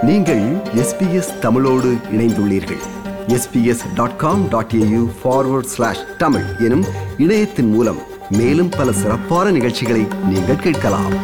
நீங்கள் எஸ்பிஎஸ் தமிழோடு இணைந்துள்ளீர்கள் SBS dot com dot AU forward slash Tamil எனும் இணையத்தின் மூலம் மேலும் பல சிறப்பான நிகழ்ச்சிகளை நீங்கள் கேட்கலாம்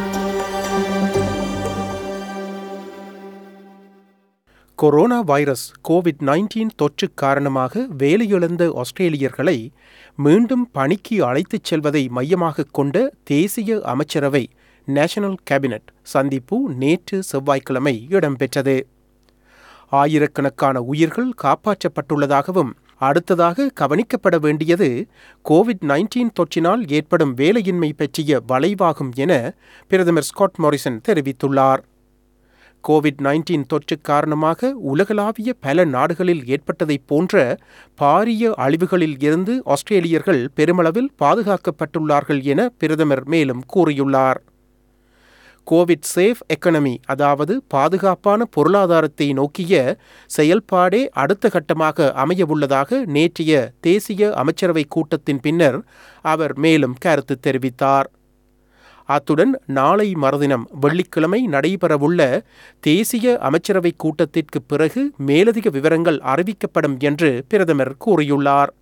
கொரோனா வைரஸ் கோவிட் நைன்டீன் தொற்று காரணமாக வேலையிழந்த ஆஸ்திரேலியர்களை மீண்டும் பணிக்கு அழைத்துச் செல்வதை மையமாகக் கொண்ட தேசிய அமைச்சரவை நேஷனல் கேபினட் சந்திப்பு நேற்று செவ்வாய்க்கிழமை இடம்பெற்றது ஆயிரக்கணக்கான உயிர்கள் காப்பாற்றப்பட்டுள்ளதாகவும் அடுத்ததாக கவனிக்கப்பட வேண்டியது கோவிட் நைன்டீன் தொற்றினால் ஏற்படும் வேலையின்மை பற்றிய வளைவாகும் என பிரதமர் ஸ்காட் மாரிசன் தெரிவித்துள்ளார் கோவிட் நைன்டீன் தொற்று காரணமாக உலகளாவிய பல நாடுகளில் ஏற்பட்டதைப் போன்ற பாரிய அழிவுகளில் இருந்து ஆஸ்திரேலியர்கள் பெருமளவில் பாதுகாக்கப்பட்டுள்ளார்கள் என பிரதமர் மேலும் கூறியுள்ளார் கோவிட் சேஃப் எக்கனமி அதாவது பாதுகாப்பான பொருளாதாரத்தை நோக்கிய செயல்பாடே அடுத்த கட்டமாக அமையவுள்ளதாக நேற்றைய தேசிய அமைச்சரவை கூட்டத்தின் பின்னர் அவர் மேலும் கருத்து தெரிவித்தார் அத்துடன் நாளை மறுதினம் வெள்ளிக்கிழமை நடைபெறவுள்ள தேசிய அமைச்சரவை கூட்டத்திற்கு பிறகு மேலதிக விவரங்கள் அறிவிக்கப்படும் என்று பிரதமர் கூறியுள்ளார்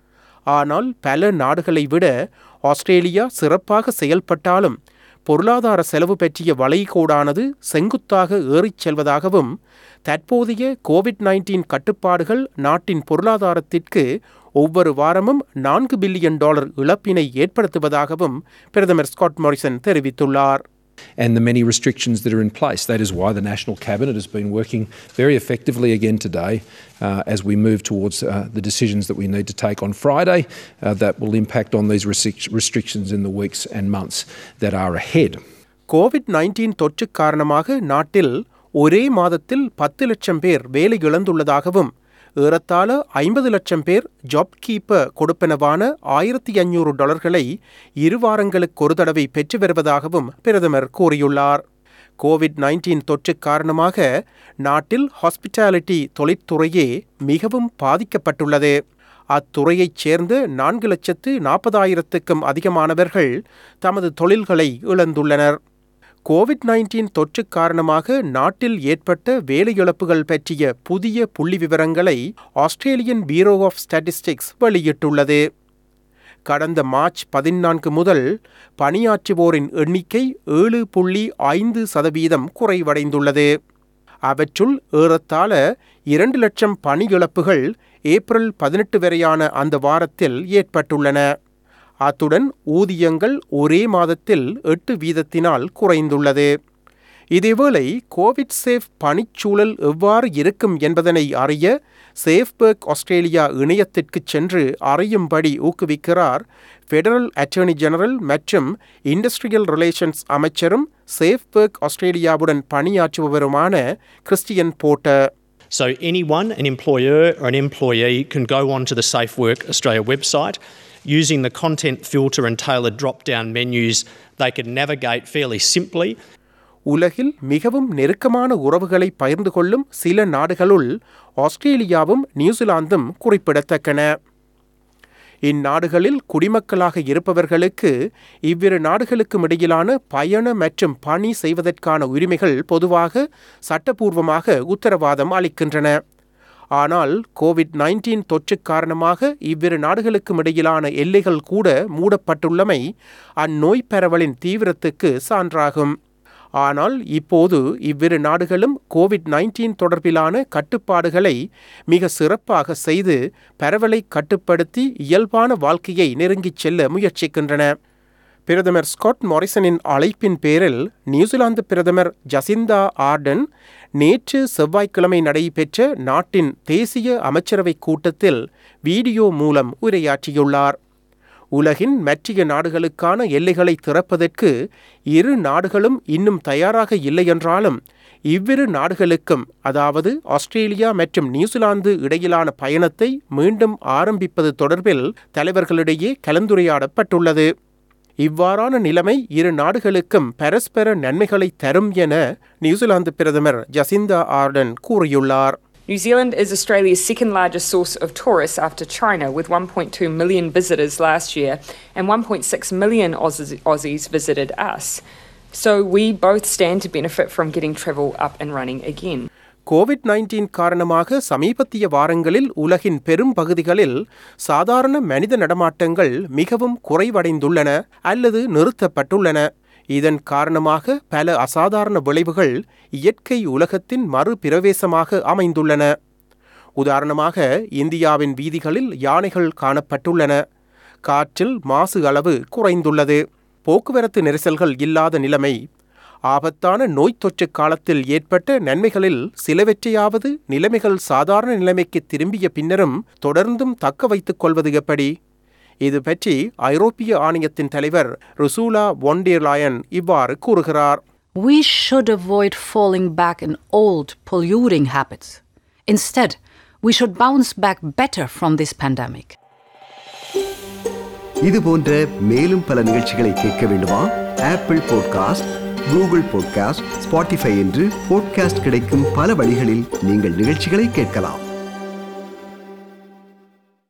ஆனால் பல நாடுகளை விட ஆஸ்திரேலியா சிறப்பாக செயல்பட்டாலும் பொருளாதார செலவு பற்றிய வளைகோடானது செங்குத்தாக ஏறிச் செல்வதாகவும் தற்போதைய கோவிட் நைன்டீன் கட்டுப்பாடுகள் நாட்டின் பொருளாதாரத்திற்கு ஒவ்வொரு வாரமும் நான்கு பில்லியன் டாலர் இழப்பினை ஏற்படுத்துவதாகவும் பிரதமர் ஸ்காட் மாரிசன் தெரிவித்துள்ளார் and the many restrictions that are in place. That is why the National Cabinet has been working very effectively again today uh, as we move towards uh, the decisions that we need to take on Friday uh, that will impact on these restric- restrictions in the weeks and months that are ahead. Covid nineteen தொற்று காரணமாக நாட்டில் ஒரே மாதத்தில் பத்து லட்சம் பேர் வேலை இழந்துள்ளதாகவும் ஏறத்தாழ ஐம்பது லட்சம் பேர் ஜாப் கீப்பர் கொடுப்பனவான ஆயிரத்தி ஐநூறு டாலர்களை இரு வாரங்களுக்கு ஒரு தடவை பெற்று வருவதாகவும் பிரதமர் கூறியுள்ளார் கோவிட் நைன்டீன் தொற்று காரணமாக நாட்டில் ஹாஸ்பிட்டாலிட்டி தொழிற்துறையே மிகவும் பாதிக்கப்பட்டுள்ளது அத்துறையைச் சேர்ந்த நான்கு லட்சத்து நாற்பதாயிரத்துக்கும் அதிகமானவர்கள் தமது தொழில்களை இழந்துள்ளனர் கோவிட் நைன்டீன் தொற்று காரணமாக நாட்டில் ஏற்பட்ட வேலை இழப்புகள் பற்றிய புதிய புள்ளி விவரங்களை ஆஸ்திரேலியன் பீரோ ஆஃப் ஸ்டாட்டிஸ்டிக்ஸ் வெளியிட்டுள்ளது கடந்த மார்ச் பதினான்கு முதல் பணியாற்றுவோரின் எண்ணிக்கை ஏழு புள்ளி ஐந்து சதவீதம் குறைவடைந்துள்ளது அவற்றுள் ஏறத்தாழ இரண்டு லட்சம் பணி இழப்புகள் ஏப்ரல் பதினெட்டு வரையான அந்த வாரத்தில் ஏற்பட்டுள்ளன அத்துடன் ஊதியங்கள் ஒரே மாதத்தில் எட்டு வீதத்தினால் குறைந்துள்ளது இதேவேளை கோவிட் சேஃப் பணிச்சூழல் எவ்வாறு இருக்கும் என்பதனை அறிய சேஃப்பர்க் ஆஸ்திரேலியா இணையத்திற்கு சென்று அறியும்படி ஊக்குவிக்கிறார் ஃபெடரல் அட்டர்னி ஜெனரல் மற்றும் இண்டஸ்ட்ரியல் ரிலேஷன்ஸ் அமைச்சரும் சேஃப்பர்க் ஆஸ்திரேலியாவுடன் பணியாற்றுபவருமான Christian Porter So, anyone, an employer or an employee, can go onto the Safe Work Australia website. Using the content filter and tailored drop down menus, they can navigate fairly simply. உலகில் மிகவும் நெருக்கமான உறவுகளை பகிர்ந்து கொள்ளும் சில நாடுகளுள் ஆஸ்திரேலியாவும் நியூசிலாந்தும் குறிப்பிடத்தக்கன இந்நாடுகளில் குடிமக்களாக இருப்பவர்களுக்கு இவ்விரு நாடுகளுக்கும் இடையிலான பயண மற்றும் பணி செய்வதற்கான உரிமைகள் பொதுவாக சட்டபூர்வமாக உத்தரவாதம் அளிக்கின்றன ஆனால் கோவிட் நைன்டீன் தொற்று காரணமாக இவ்விரு நாடுகளுக்கும் இடையிலான எல்லைகள் கூட மூடப்பட்டுள்ளமை அந்நோய் பரவலின் தீவிரத்துக்கு சான்றாகும் ஆனால் இப்போது இவ்விரு நாடுகளும் கோவிட் நைன்டீன் தொடர்பிலான கட்டுப்பாடுகளை மிக சிறப்பாக செய்து பரவலை கட்டுப்படுத்தி இயல்பான வாழ்க்கையை நெருங்கிச் செல்ல முயற்சிக்கின்றன பிரதமர் ஸ்காட் மாரிசனின் அழைப்பின் பேரில் நியூசிலாந்து பிரதமர் ஜசிந்தா ஆர்டன் நேற்று செவ்வாய்க்கிழமை நடைபெற்ற நாட்டின் தேசிய அமைச்சரவை கூட்டத்தில் வீடியோ மூலம் உரையாற்றியுள்ளார் உலகின் மற்றிய நாடுகளுக்கான எல்லைகளை திறப்பதற்கு இரு நாடுகளும் இன்னும் தயாராக இல்லை என்றாலும் இவ்விரு நாடுகளுக்கும் அதாவது ஆஸ்திரேலியா மற்றும் நியூசிலாந்து இடையிலான பயணத்தை மீண்டும் ஆரம்பிப்பது தொடர்பில் தலைவர்களிடையே கலந்துரையாடப்பட்டுள்ளது இவ்வாறான நிலைமை இரு நாடுகளுக்கும் பரஸ்பர நன்மைகளை தரும் என நியூசிலாந்து பிரதமர் ஜசிந்தா ஆர்டன் கூறியுள்ளார் New Zealand is Australia's second largest source of tourists after China, with 1.2 million visitors last year, and 1.6 million Aussies, Aussies visited us. So we both stand to benefit from getting travel up and running again. Covid nineteen காரணமாக சமீபத்திய வாரங்களில் உலகின் பெரும் பகுதிகளில் சாதாரண மனித நடமாட்டங்கள் மிகவும் குறைவடைந்துள்ளன அல்லது நிறுத்தப்பட்டுள்ளன இதன் காரணமாக பல அசாதாரண விளைவுகள் இயற்கை உலகத்தின் மறுபிரவேசமாக அமைந்துள்ளன உதாரணமாக இந்தியாவின் வீதிகளில் யானைகள் காணப்பட்டுள்ளன காற்றில் மாசு அளவு குறைந்துள்ளது போக்குவரத்து நெரிசல்கள் இல்லாத நிலைமை ஆபத்தான நோய் தொற்று காலத்தில் ஏற்பட்ட நன்மைகளில் சிலவற்றையாவது நிலைமைகள் சாதாரண நிலைமைக்கு திரும்பிய பின்னரும் தொடர்ந்தும் தக்க வைத்துக் கொள்வது எப்படி இது பற்றி ஐரோப்பிய ஆணையத்தின் தலைவர் ருசூலா ஒண்டேர்லாயன் இவ்வாறு கூறுகிறார் We should avoid falling back in old, polluting habits. Instead, we should bounce back better from this pandemic. இது போன்ற மேலும் பல நிகழ்ச்சிகளை கேட்க வேண்டுமா Apple podcast Google podcast Spotify என்று பாட்காஸ்ட் கிடைக்கும் பல வழிகளில் நீங்கள் நிகழ்ச்சிகளை கேட்கலாம்